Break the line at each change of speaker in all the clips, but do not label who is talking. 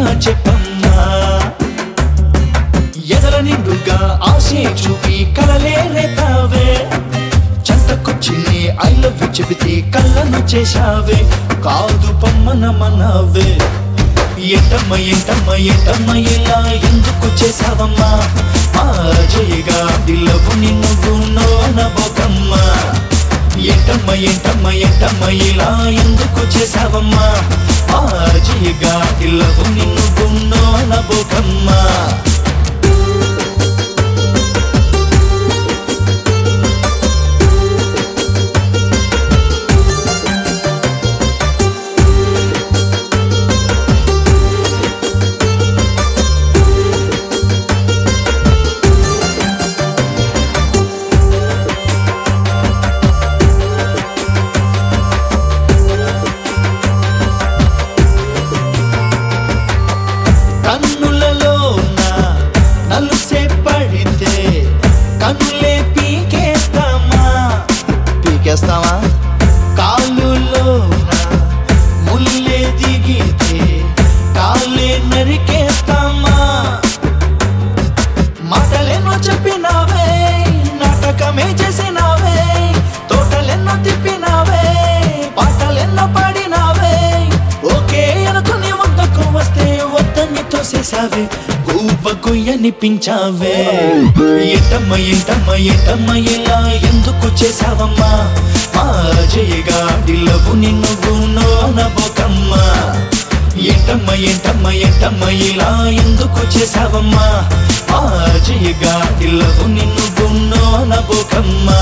చెప్పమ్మా ఎదల నిండుగా ఆశే చూపి కలలే రేతావే చెంతకొచ్చి ఐ లవ్ యు చెబితే కళ్ళను చేశావే కాదు పమ్మన మనవే ఎంటమ్మ ఎంటమ్మ ఎంటమ్మ ఇలా ఎందుకు చేసావమ్మా మా జయగా దిల్లవు నిన్ను గున్నో నబోకమ్మా ఎంటమ్మ ఎంటమ్మ ఎంటమ్మ ఇలా ఎందుకు చేసావమ్మా మా జయగా దిల్లవు నిన్ను గున్నో నబోకమ్మా కన్నులలో నలుసే పడితే కన్నులే పీకేస్తామా
పీకేస్తావా
కాలులో ముల్లే దిగితే కాలే నరికేస్తామా మాటలెన్నో చెప్పినావే నాటకమే చేసినావే తోటలెన్నో తిప్పినావే పాటలెన్నో పాడినావే ఓకే అనుకుని వందకు వస్తే వద్దని తోసేసావే గూప కొయ్యనిపించావే ఎంటమ్మ ఎంటమ్మ ఎంటమ్మ ఇలా ఎందుకు చేసావమ్మా మా జయగా డిల్లవు నిన్ను గున్నో నబోకమ్మా ఎంటమ్మ ఎంటమ్మ ఎంటమ్మ ఇలా ఎందుకు చేసావమ్మా మా జయగా డిల్లవు నిన్ను గున్నో నబోకమ్మా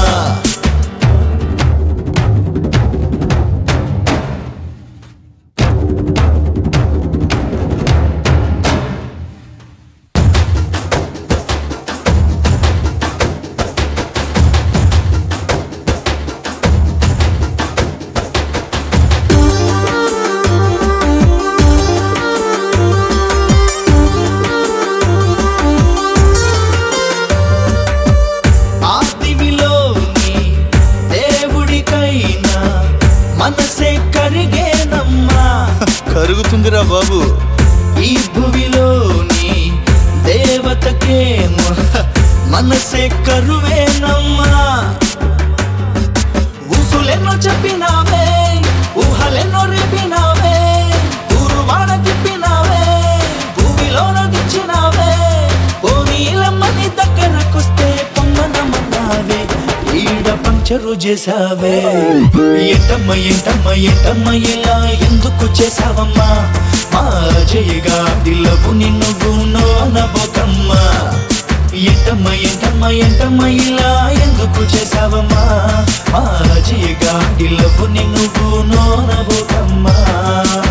ఆదివిలోని దేవుడికైనా మనసే కరిగేనమ్మా
కరుగుతుందిరా బాబు
ఈ భువిలోని దేవతకేమో మనసే కరువేనమ్మా ఊసులెన్నో చెప్పినావే ఊహలెన్నో రేపినావే ఊరువాడ తిప్పినావే భూమిలోన దిచ్చినావే పోనీలమ్మని దగ్గరకొస్తే పొమ్మనమన్నావే ఈడ పంచరు చేసావే ఎంటమ్మ ఎంటమ్మ ఎంటమ్మ ఇలా ఎందుకు చేసావమ్మా మా జయగా దిల్లవు నిన్ను గున్నో నబోకమ్మా ఎంటమ్మ ఎంటమ్మ ఎంటమ్మ ఇలా ఎందుకు చేసావమ్మా మా జయగా దిల్లవు నిన్ను గున్నో నబోకమ్మా